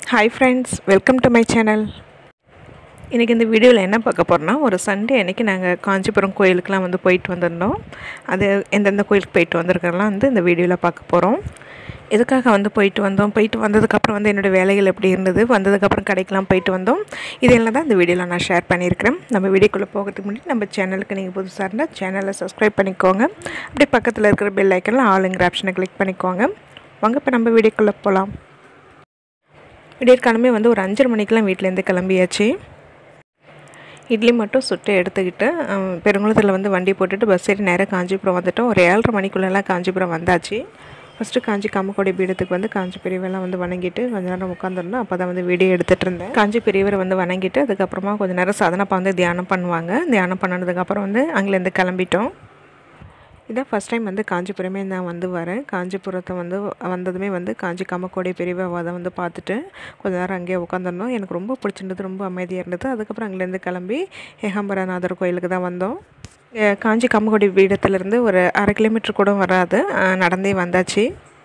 hi friends welcome to my channel இன்றைக்கி இந்த வீடியோவில் என்ன பார்க்க போகிறோன்னா ஒரு சண்டே அன்றைக்கி நாங்கள் காஞ்சிபுரம் கோயிலுக்கெலாம் வந்து போயிட்டு வந்திருந்தோம் அது எந்தெந்த கோயிலுக்கு போயிட்டு வந்திருக்கிறலாம் வந்து இந்த வீடியோவில் பார்க்க போகிறோம் எதுக்காக வந்து போயிட்டு வந்தோம் போயிட்டு வந்ததுக்கப்புறம் வந்து என்னோடய வேலைகள் எப்படி இருந்தது வந்ததுக்கப்புறம் கடைக்கெலாம் போயிட்டு வந்தோம் இதெல்லாம் தான் இந்த வீடியோவில் நான் ஷேர் பண்ணியிருக்கிறேன் நம்ம வீடியோக்குள்ளே போகிறதுக்கு முன்னாடி நம்ம சேனலுக்கு நீங்கள் புதுசாக இருந்தால் சேனலை சப்ஸ்கிரைப் பண்ணிக்கோங்க அப்படியே பக்கத்தில் இருக்கிற பெல் ஐக்கனில் ஆளுங்கிற ஆப்ஷனை கிளிக் பண்ணிக்கோங்க வாங்க இப்போ நம்ம வீடியோக்குள்ளே போகலாம் விடியற்காலமே வந்து ஒரு அஞ்சரை மணிக்கெலாம் வீட்டிலேருந்து கிளம்பியாச்சு இட்லி மட்டும் சுட்டு எடுத்துக்கிட்டு அஹ், பெருங்குளத்தில் வந்து வண்டி போட்டுட்டு பஸ் ஏறி நேராக காஞ்சிபுரம் வந்துட்டோம் ஒரு ஏழரை மணிக்குள்ளெல்லாம் காஞ்சிபுரம் வந்தாச்சு ஃபஸ்ட்டு காஞ்சி காமக்கோடி பீடத்துக்கு வந்து காஞ்சி பெரியவரெல்லாம் வந்து வணங்கிட்டு கொஞ்ச நேரம் உட்காந்துருந்தோம் அப்போ தான் வந்து வீடியோ எடுத்துகிட்டு இருந்தேன் காஞ்சி பெரியவரை வந்து வணங்கிட்டு அதுக்கப்புறமா கொஞ்ச நேரம் சாதனப்பா வந்து தியானம் பண்ணுவாங்க தியானம் பண்ணதுக்கப்புறம் வந்து அங்கேருந்து கிளம்பிட்டோம் இதான் ஃபஸ்ட் டைம் வந்து காஞ்சிபுரமே நான் வந்து வரேன் காஞ்சிபுரத்தை வந்து வந்ததுமே வந்து காஞ்சி காமக்கோடி பெரியவாதை வந்து பார்த்துட்டு கொஞ்ச நேரம் அங்கேயே உட்காந்துருந்தோம் எனக்கு ரொம்ப பிடிச்சிருந்தது ரொம்ப அமைதியாக இருந்தது அதுக்கப்புறம் அங்கேருந்து கிளம்பி ஏகாம்பரநாதர் கோயிலுக்கு தான் வந்தோம் அஹ் காஞ்சி காமக்கோடி பீடத்துலேருந்து ஒரு அரை கிலோமீட்டர் கூட வராது அஹ் நடந்தே வந்தாச்சு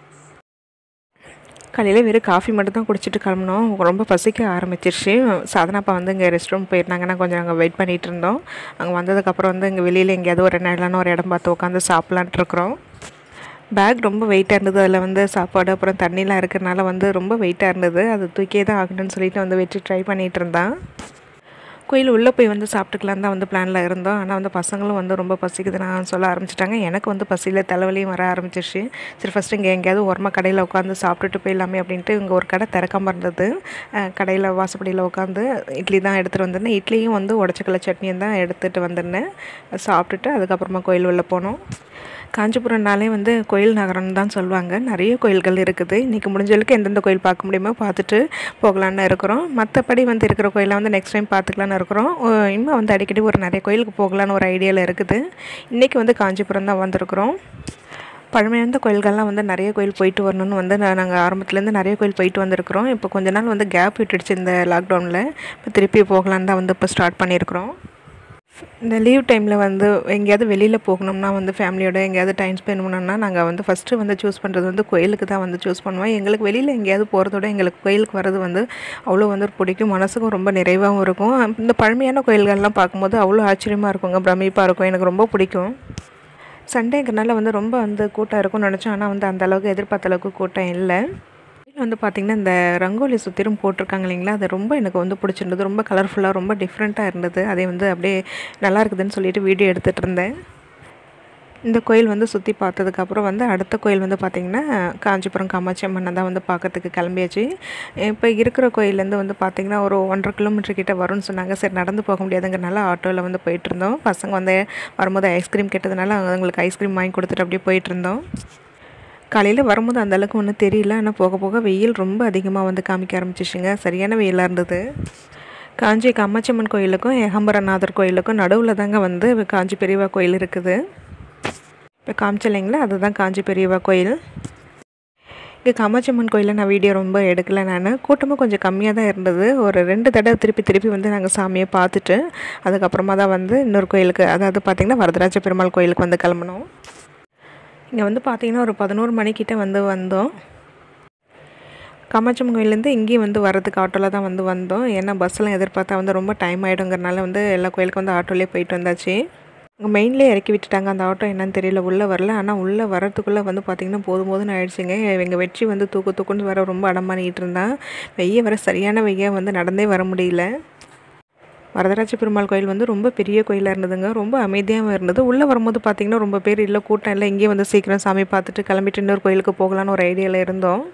காலையில் வெறும் காஃபி மட்டும் தான் குடிச்சிட்டு கிளம்புனோம் ரொம்ப பசிக்க ஆரம்பிச்சிருச்சு சாதனாப்பா வந்து இங்கே ரெஸ்ட் ரூம் போயிருந்தாங்கன்னா கொஞ்சம் நாங்கள் வெயிட் பண்ணிகிட்டு இருந்தோம் அங்கே வந்ததுக்கப்புறம் வந்து இங்கே வெளியில் எங்கேயாவது ஒரு நிழலான ஒரு இடம் பார்த்து உட்காந்து சாப்பிட்லான்ட்டு இருக்கிறோம் பேக் ரொம்ப வெயிட்டாக இருந்தது அதில் வந்து சாப்பாடு அப்புறம் தண்ணிலாம் இருக்கிறனால வந்து ரொம்ப வெயிட்டாக இருந்தது அது தூக்கியே தான் ஆகணும்னு சொல்லிட்டு வந்து வச்சு ட்ரை பண்ணிகிட்டு இருந்தான் கோயில் உள்ளே போய் வந்து சாப்பிட்டுக்கலாம் தான் வந்து பிளானில் இருந்தோம் ஆனால் வந்து பசங்களும் வந்து ரொம்ப பசிக்குது நான் சொல்ல ஆரம்பிச்சிட்டாங்க எனக்கு வந்து பசியில் தலைவலியும் வர ஆரம்பிச்சிருச்சு சரி ஃபஸ்ட்டு இங்கே எங்கேயாவது ஓரமாக கடையில் உட்காந்து சாப்பிட்டுட்டு போயிடலாமே அப்படின்ட்டு இங்கே ஒரு கடை திறக்காம இருந்தது அஹ் கடையில் வாசப்படியில் உட்காந்து இட்லி தான் எடுத்துகிட்டு வந்திருந்தேன் இட்லியும் வந்து உடச்சக்கல்ல சட்னியும் தான் எடுத்துகிட்டு வந்திருந்தேன் சாப்பிட்டுட்டு அதுக்கப்புறமா கோயில் உள்ள போனோம் காஞ்சிபுரம்னாலே வந்து கோயில் நகரம்னு தான் சொல்லுவாங்க நிறைய கோயில்கள் இருக்குது இன்றைக்கி முடிஞ்சளவுக்கு எந்தெந்த கோயில் பார்க்க முடியுமோ பார்த்துட்டு போகலான்னு இருக்கிறோம் மற்றபடி வந்து இருக்கிற கோயிலை வந்து நெக்ஸ்ட் டைம் பார்த்துக்கலான்னு இருக்கிறோம் அஹ் இன்னும் வந்து அடிக்கடி ஒரு நிறைய கோயிலுக்கு போகலான்னு ஒரு ஐடியாவில் இருக்குது இன்றைக்கி வந்து காஞ்சிபுரம் தான் வந்திருக்கிறோம் பழமையான கோயில்கள்லாம் வந்து நிறைய கோயில் போயிட்டு வரணும்னு வந்து நான் நாங்கள் ஆரம்பத்துலேருந்து நிறைய கோயில் போயிட்டு வந்திருக்கிறோம் இப்போ கொஞ்ச நாள் வந்து கேப் விட்டுடுச்சு இந்த லாக்டவுனில் இப்போ திருப்பி போகலான்னு தான் வந்து இப்போ ஸ்டார்ட் பண்ணியிருக்கிறோம் இந்த லீவ் டைமில் வந்து எங்கேயாவது வெளியில் போகணும்னா வந்து ஃபேமிலியோட எங்கேயாவது டைம் ஸ்பெண்ட் பண்ணணும்னா நாங்கள் வந்து ஃபஸ்ட்டு வந்து சூஸ் பண்ணுறது வந்து கோயிலுக்கு தான் வந்து சூஸ் பண்ணுவோம் எங்களுக்கு வெளியில் எங்கேயாவது போகிறதோட எங்களுக்கு கோயிலுக்கு வர்றது வந்து அவ்வளோ வந்து பிடிக்கும் மனசுக்கும் ரொம்ப நிறைவாகவும் இருக்கும் இந்த பழமையான கோயில்கள்லாம் பார்க்கும்போது அவ்வளோ ஆச்சரியமாக இருக்குங்க பிரமிப்பாக இருக்கும் எனக்கு ரொம்ப பிடிக்கும் சண்டேங்கிறனால வந்து ரொம்ப வந்து கூட்டம் இருக்கும்னு நினச்சோம் ஆனால் வந்து அந்த அளவுக்கு எதிர்பார்த்த அளவுக்கு கூட்டம் இல்லை கோயில் வந்து பார்த்திங்கன்னா இந்த ரங்கோலி சுற்றிலும் போட்டிருக்காங்க இல்லைங்களா அது ரொம்ப எனக்கு வந்து பிடிச்சிருந்தது ரொம்ப கலர்ஃபுல்லாக ரொம்ப டிஃப்ரெண்ட்டாக இருந்தது அதே வந்து அப்படியே நல்லா இருக்குதுன்னு சொல்லிட்டு வீடியோ எடுத்துகிட்டு இருந்தேன் இந்த கோயில் வந்து சுற்றி பார்த்ததுக்கப்புறம் வந்து அடுத்த கோயில் வந்து பார்த்திங்கன்னா காஞ்சிபுரம் காமாட்சி அம்மனை தான் வந்து பார்க்கறதுக்கு கிளம்பியாச்சு இப்போ இருக்கிற கோயிலேருந்து வந்து பார்த்திங்கன்னா ஒரு ஒன்றரை கிலோமீட்டர் கிட்ட வரும்னு சொன்னாங்க சரி நடந்து போக முடியாதுங்கிறனால ஆட்டோவில் வந்து போயிட்டு இருந்தோம் பசங்க வந்து வரும்போது ஐஸ்கிரீம் கேட்டதுனால அவங்களுக்கு ஐஸ்கிரீம் வாங்கி கொடுத்துட்டு அப்படியே போயிட்டு இருந்தோம் காலையில் வரும்போது அந்த அளவுக்கு ஒன்றும் தெரியல ஆனால் போக போக வெயில் ரொம்ப அதிகமாக வந்து காமிக்க ஆரம்பிச்சிச்சுங்க சரியான வெயிலாக இருந்தது காஞ்சி காமாட்சியம்மன் கோயிலுக்கும் ஏகாம்பரநாதர் கோயிலுக்கும் நடுவில் தாங்க வந்து காஞ்சி பெரியவா கோயில் இருக்குது இப்போ காமிச்சலைங்களா அதுதான் காஞ்சி பெரியவா கோயில் இங்கே காமாட்சியம்மன் கோயிலில் நான் வீடியோ ரொம்ப எடுக்கல நான் கூட்டமும் கொஞ்சம் கம்மியாக தான் இருந்தது ஒரு ரெண்டு தடவை திருப்பி திருப்பி வந்து நாங்கள் சாமியை பார்த்துட்டு அதுக்கப்புறமா தான் வந்து இன்னொரு கோயிலுக்கு அதாவது பார்த்திங்கன்னா வரதராஜ பெருமாள் கோயிலுக்கு வந்து கிளம்புனோம் இங்கே வந்து பார்த்திங்கன்னா ஒரு பதினோரு மணிக்கிட்ட வந்து வந்தோம் காமாட்சியம்மன் கோயிலேருந்து இங்கேயும் வந்து வரதுக்கு ஆட்டோவில் தான் வந்து வந்தோம் ஏன்னா பஸ்ஸெல்லாம் எதிர்பார்த்தா வந்து ரொம்ப டைம் ஆகிடுங்கிறனால வந்து எல்லா கோயிலுக்கும் வந்து ஆட்டோலேயே போயிட்டு வந்தாச்சு அங்கே மெயின்லேயே இறக்கி விட்டுட்டாங்க அந்த ஆட்டோ என்னன்னு தெரியல உள்ளே வரல ஆனால் உள்ளே வரத்துக்குள்ளே வந்து பார்த்திங்கன்னா போதும் போதும்னு ஆயிடுச்சுங்க எங்கள் வெற்றி வந்து தூக்கு தூக்குன்னு வர ரொம்ப அடம் பண்ணிக்கிட்டு இருந்தான் வெய்ய வர சரியான வெய்ய வந்து நடந்தே வர முடியல வரதராஜ பெருமாள் கோயில் வந்து ரொம்ப பெரிய கோயிலாக இருந்ததுங்க ரொம்ப அமைதியாகவும் இருந்தது உள்ளே வரும்போது பார்த்திங்கன்னா ரொம்ப பேர் இல்லை கூட்டம் இல்லை இங்கேயே வந்து சீக்கிரம் சாமி பார்த்துட்டு கிளம்பிட்டு இன்னொரு கோயிலுக்கு போகலான்னு ஒரு ஐடியாவில் இருந்தோம்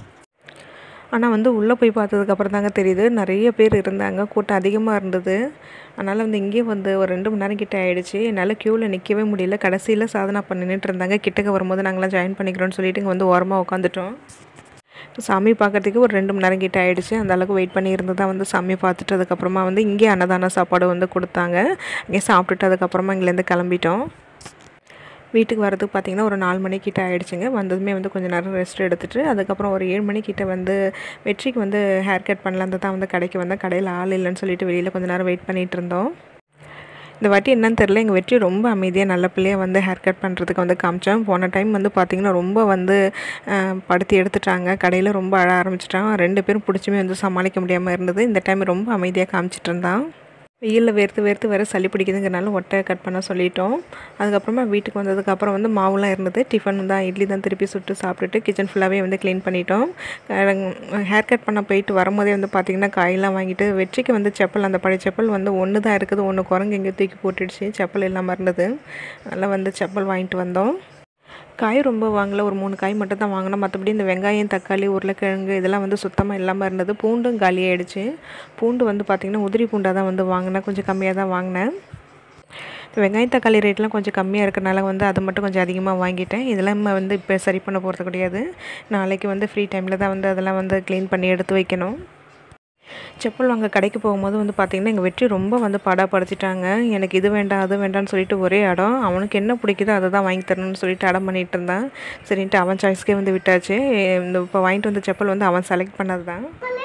ஆனால் வந்து உள்ளே போய் பார்த்ததுக்கப்புறம் தாங்க தெரியுது நிறைய பேர் இருந்தாங்க கூட்டம் அதிகமாக இருந்தது அதனால் வந்து இங்கேயே வந்து ஒரு ரெண்டு மணி நேரம் கிட்ட ஆயிடுச்சு என்னால் க்யூவில் நிற்கவே முடியல கடைசியில் சாதனா பண்ணிட்டு இருந்தாங்க கிட்டக்க வரும்போது நாங்களாம் ஜாயின் பண்ணிக்கிறோன்னு சொல்லிட்டு இங்கே வந்து ஓரமாக உட்காந்துட்டோம் சாமி பார்க்கறதுக்கு ஒரு ரெண்டு மணி நேரம் கிட்ட ஆயிடுச்சு அந்த அளவுக்கு வெயிட் பண்ணி இருந்து தான் வந்து சாமி பார்த்துட்டு அதுக்கப்புறமா வந்து இங்கே அன்னதான சாப்பாடு வந்து கொடுத்தாங்க இங்கே சாப்பிட்டுட்டு அதுக்கப்புறமா இங்கேருந்து கிளம்பிட்டோம் வீட்டுக்கு வரதுக்கு பார்த்திங்கன்னா ஒரு நாலு மணிக்கிட்ட ஆயிடுச்சுங்க வந்ததுமே வந்து கொஞ்சம் நேரம் ரெஸ்ட் எடுத்துகிட்டு அதுக்கப்புறம் ஒரு ஏழு மணிக்கிட்ட வந்து வெற்றிக்கு வந்து ஹேர் கட் பண்ணலான்னு தான் வந்து கடைக்கு வந்தேன் கடையில் ஆள் இல்லைன்னு சொல்லிட்டு வெளியில் கொஞ்சம் நேரம் வெயிட் பண்ணிகிட்டு இருந்தோம் இந்த வாட்டி என்னன்னு தெரில எங்கள் வெற்றி ரொம்ப அமைதியாக நல்ல பிள்ளையாக வந்து ஹேர் கட் பண்ணுறதுக்கு வந்து காமிச்சோம் போன டைம் வந்து பார்த்திங்கன்னா ரொம்ப வந்து அஹ், படுத்தி எடுத்துட்டாங்க கடையில் ரொம்ப அழ ஆரம்பிச்சிட்டான் ரெண்டு பேரும் பிடிச்சுமே வந்து சமாளிக்க முடியாமல் இருந்தது இந்த டைம் ரொம்ப அமைதியாக காமிச்சிட்டு இருந்தான் வெயிலில் வேர்த்து வேர்த்து வேறு சளி பிடிக்குதுங்கிறனால ஒட்டை கட் பண்ண சொல்லிட்டோம் அதுக்கப்புறமா வீட்டுக்கு வந்ததுக்கப்புறம் வந்து மாவுலாம் இருந்தது டிஃபன் தான் இட்லி தான் திருப்பி சுட்டு சாப்பிட்டுட்டு கிச்சன் ஃபுல்லாகவே வந்து க்ளீன் பண்ணிட்டோம் ஹேர் கட் பண்ண போயிட்டு வரும்போதே வந்து பார்த்திங்கன்னா காயெல்லாம் வாங்கிட்டு வெற்றிக்கு வந்து செப்பல் அந்த பழைய செப்பல் வந்து ஒன்று தான் இருக்குது ஒன்று குரங்கு எங்கேயோ தூக்கி போட்டுடுச்சு செப்பல் இல்லாமல் இருந்தது அதனால் வந்து செப்பல் வாங்கிட்டு வந்தோம் காய் ரொம்ப வாங்கல ஒரு மூணு காய் மட்டும் தான் வாங்கினோம் மற்றபடி இந்த வெங்காயம் தக்காளி உருளைக்கிழங்கு இதெல்லாம் வந்து சுத்தமாக இல்லாமல் இருந்தது பூண்டும் காலியாயிடுச்சு பூண்டு வந்து பார்த்திங்கன்னா உதிரி பூண்டாக தான் வந்து வாங்கினேன் கொஞ்சம் கம்மியாக தான் வாங்கினேன் இந்த வெங்காயம் தக்காளி ரேட்லாம் கொஞ்சம் கம்மியாக இருக்கனால வந்து அதை மட்டும் கொஞ்சம் அதிகமாக வாங்கிட்டேன் இதெல்லாம் வந்து இப்போ சரி பண்ண போகிறது கிடையாது நாளைக்கு வந்து ஃப்ரீ டைமில் தான் வந்து அதெல்லாம் வந்து க்ளீன் பண்ணி எடுத்து வைக்கணும் செப்பல் வாங்க கடைக்கு போகும்போது வந்து பார்த்திங்கன்னா எங்கள் வெற்றி ரொம்ப வந்து பாடாப்படுத்திட்டாங்க எனக்கு இது வேண்டாம் அது வேண்டாம்னு சொல்லிட்டு ஒரே இடம் அவனுக்கு என்ன பிடிக்குதோ அதை தான் வாங்கி தரணும்னு சொல்லிட்டு அடம் பண்ணிகிட்டு இருந்தான் சரின்ட்டு அவன் சாய்ஸ்க்கே வந்து விட்டாச்சு இந்த இப்போ வாங்கிட்டு வந்த செப்பல் வந்து அவன் செலக்ட் பண்ணது தான்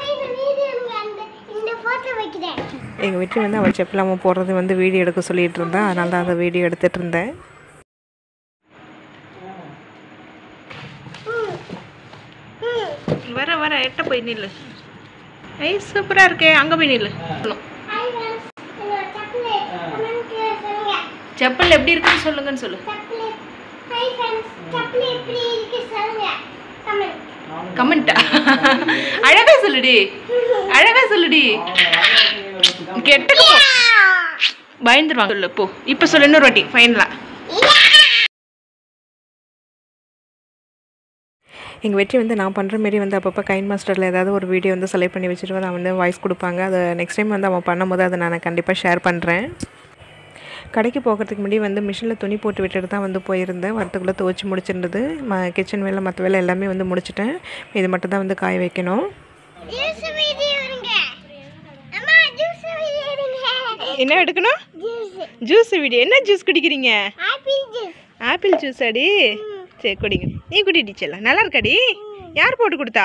இந்த போட்டோ வைக்கிறேன் எங்கள் வெற்றி வந்து அவன் செப்பல் அவன் போடுறது வந்து வீடியோ எடுக்க சொல்லிட்டு இருந்தான் அதனால தான் அந்த வீடியோ எடுத்துகிட்டு இருந்தேன் வர வர எட்ட போய் நில்லு ஐ சூப்பராக இருக்கே அங்கே போய் நில்லு ஹாய் ஃப்ரெண்ட்ஸ் என்னோட சாக்லேட் கமெண்ட் சொல்லுங்க செப்பல் எப்படி இருக்குன்னு சொல்லுங்கன்னு சொல்லு சாக்லேட் ஹாய் ஃப்ரெண்ட்ஸ் சாக்லேட் எப்படி இருக்கு சொல்லுங்க கமெண்ட் கமெண்டா அழகா சொல்லுடி அழகா சொல்லுடி கெட்டுக்கு போ பயந்துருவாங்க சொல்லு போ இப்போ சொல்லு இன்னொரு வாட்டி ஃபைனலா எங்கள் வெற்றி வந்து நான் பண்ணுற மாரி வந்து அப்பப்போ கைன் மாஸ்டரில் ஏதாவது ஒரு வீடியோ வந்து செலக்ட் பண்ணி வச்சுட்டு வந்து அவன் வந்து வாய்ஸ் கொடுப்பாங்க அதை நெக்ஸ்ட் டைம் வந்து அவன் பண்ணும்போது அதை நான் கண்டிப்பாக ஷேர் பண்ணுறேன் கடைக்கு போகிறதுக்கு முன்னாடி வந்து மிஷினில் துணி போட்டு விட்டுட்டு தான் வந்து போயிருந்தேன் வரத்துக்குள்ளே துவச்சி முடிச்சிருந்தது ம கிச்சன் வேலை மற்ற வேலை எல்லாமே வந்து முடிச்சிட்டேன் இது மட்டும் தான் வந்து காய வைக்கணும் ஜூஸ் வீடியோ எடுங்க அம்மா ஜூஸ் வீடியோ எடுங்க என்ன எடுக்கணும் ஜூஸ் ஜூஸ் வீடியோ என்ன ஜூஸ் குடிக்கிறீங்க ஆப்பிள் ஜூஸ் ஆப்பிள் ஜூஸ் அடி சரி குடிங்க நீ குடி டீச்சர்ல நல்லா இருக்காடி யார் போட்டு கொடுத்தா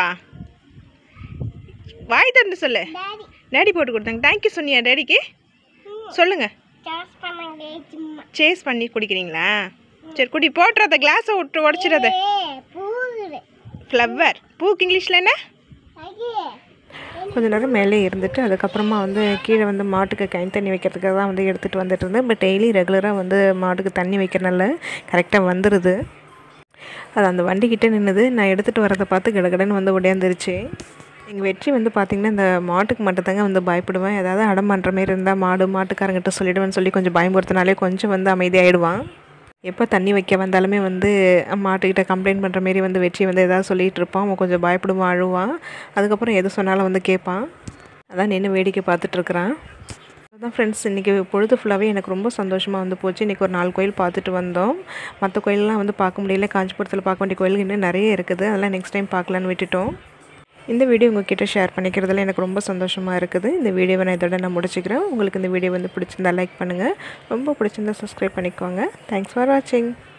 வாய் திறந்து சொல்லு டாடி டேடி போட்டு கொடுத்தாங்க தேங்க்யூ சொன்னியா டேடிக்கு சொல்லுங்க சாஸ் பண்ணாங்க சும்மா சேஸ் பண்ணி குடிக்கிறீங்களா சரி குடி போட்டுறத கிளாஸை விட்டு உடச்சிடாத ஏ பூகுது ஃப்ளவர் பூக்கு இங்கிலீஷில் என்ன ஐயே கொஞ்ச நேரம் மேலே இருந்துட்டு அதுக்கப்புறமா வந்து கீழே வந்து மாட்டுக்கு கை தண்ணி வைக்கிறதுக்காக தான் வந்து எடுத்துகிட்டு வந்துட்டு இருந்தேன் பட் டெய்லி ரெகுலராக வந்து மாட்டுக்கு தண்ணி வைக்கிறனால கரெக்டாக வந்துடுது அது அந்த வண்டிக்கிட்டே நின்றுது நான் எடுத்துகிட்டு வரதை பார்த்து கிடகடன்னு வந்து ஒடியாந்துருச்சு எங்கள் வெற்றி வந்து பார்த்திங்கன்னா இந்த மாட்டுக்கு மட்டும்தாங்க வந்து பயப்படுவேன் ஏதாவது அடம் பண்ணுற மாரி இருந்தால் மாடு மாட்டுக்காரங்கிட்ட சொல்லிவிடுவேன்னு சொல்லி கொஞ்சம் பயமுறுத்தினாலே கொஞ்சம் வந்து அமைதியாகிடுவான் எப்போ தண்ணி வைக்க வந்தாலுமே வந்து மாட்டுக்கிட்ட கம்ப்ளைண்ட் பண்ணுற மாரி வந்து வெற்றி வந்து ஏதாவது சொல்லிகிட்டு இருப்பான் அவன் கொஞ்சம் பயப்படுவான் அழுவான் அதுக்கப்புறம் எது சொன்னாலும் வந்து கேட்பான் அதான் நின்று வேடிக்கை பார்த்துட்ருக்குறான் அதான் ஃப்ரெண்ட்ஸ் இன்றைக்கி பொழுது ஃபுல்லாகவே எனக்கு ரொம்ப சந்தோஷமாக வந்து போச்சு இன்றைக்கி ஒரு நாலு கோயில் பார்த்துட்டு வந்தோம் மற்ற கோயிலெலாம் வந்து பார்க்க முடியல காஞ்சிபுரத்தில் பார்க்க வேண்டிய கோயில் இன்னும் நிறைய இருக்குது அதெல்லாம் நெக்ஸ்ட் டைம் பார்க்கலான்னு விட்டுட்டோம் இந்த வீடியோ உங்ககிட்ட ஷேர் பண்ணிக்கிறதுல எனக்கு ரொம்ப சந்தோஷமாக இருக்குது இந்த வீடியோவை நான் இதோட நான் முடிச்சுக்கிறேன் உங்களுக்கு இந்த வீடியோ வந்து பிடிச்சிருந்தா லைக் பண்ணுங்கள் ரொம்ப பிடிச்சிருந்தா சப்ஸ்கிரைப் பண்ணிக்கோங்க தேங்க்ஸ் ஃபார் வாட்சிங்